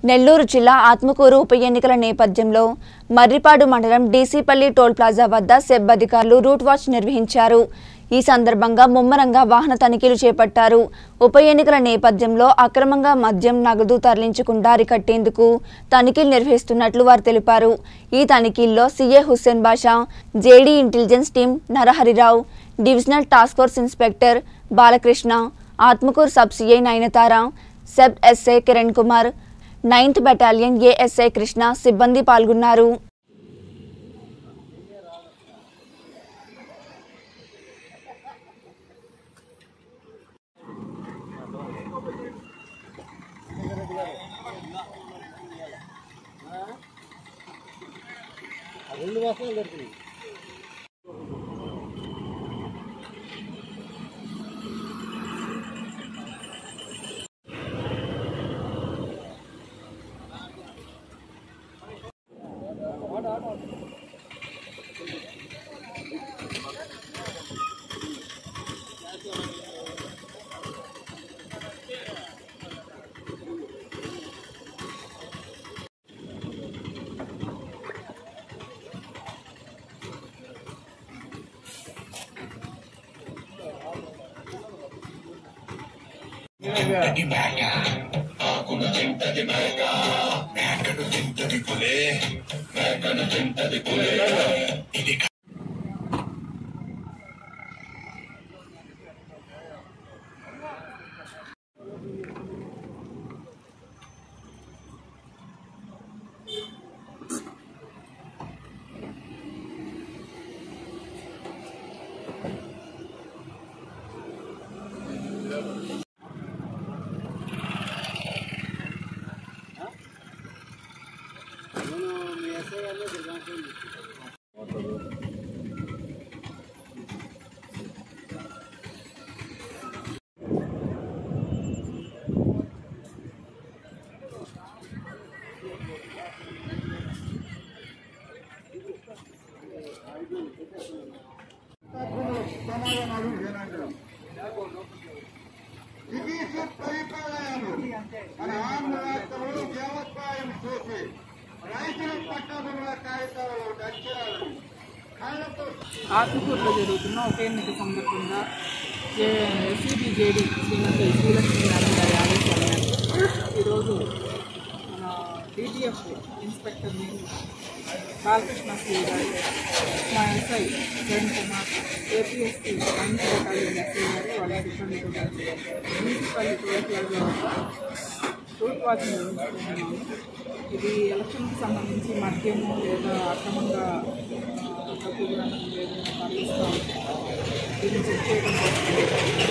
నెల్లూరు జిల్లా ఆత్మకూరు ఉప ఎన్నికల నేపథ్యంలో మర్రిపాడు మండలం డీసీపల్లి టోల్ ప్లాజా వద్ద సెబ్ అధికారులు రూట్ వాచ్ నిర్వహించారు ఈ సందర్భంగా ముమ్మరంగా వాహన తనిఖీలు చేపట్టారు ఉప ఎన్నికల నేపథ్యంలో అక్రమంగా మద్యం నగదు తరలించకుండా అరికట్టేందుకు తనిఖీలు నిర్వహిస్తున్నట్లు వారు తెలిపారు ఈ తనిఖీల్లో CA Hussain Basha JD intelligence team Naraharirao divisional task force inspector Balakrishna Atmakur sub CI Nayanthara SEB SI Kiran Kumar ninth battalion ASI Krishna సిబ్బంది పాల్గొన్నారు ఇది పరిపాలనలు మన ఆంధ్ర రాష్ట్రంలో వ్యవసాయం చూసి రైతుల పట్టభూముల కాగితాలలో అక్షరాలు కళ్ళతో ఆత్మకూరులో జరుగుతున్న ఉప ఎన్నిక సందర్భంగా SCB JD Shrimati Srilakshmi madam గారి ఆదేశాల మేరకు ఈరోజు మన డిటిఎఫ్ ఇన్స్పెక్టర్ని బాలకృష్ణ శ్రీ గారు మా SI Kiran Kumar APSP ninth battalion SI గారు వాళ్ళ సిబ్బందితో కలిసి మున్సిపల్ టోల్ రూట్ వాచ్ నిర్వహిస్తున్నాము ఇది ఎలక్షన్కి సంబంధించి మద్యము లేదా అక్రమంగా ఆ, డబ్బు కూడా ఏదైనా తరలిస్తూ ఉంటే దీన్ని చెక్ చేయడం కోసం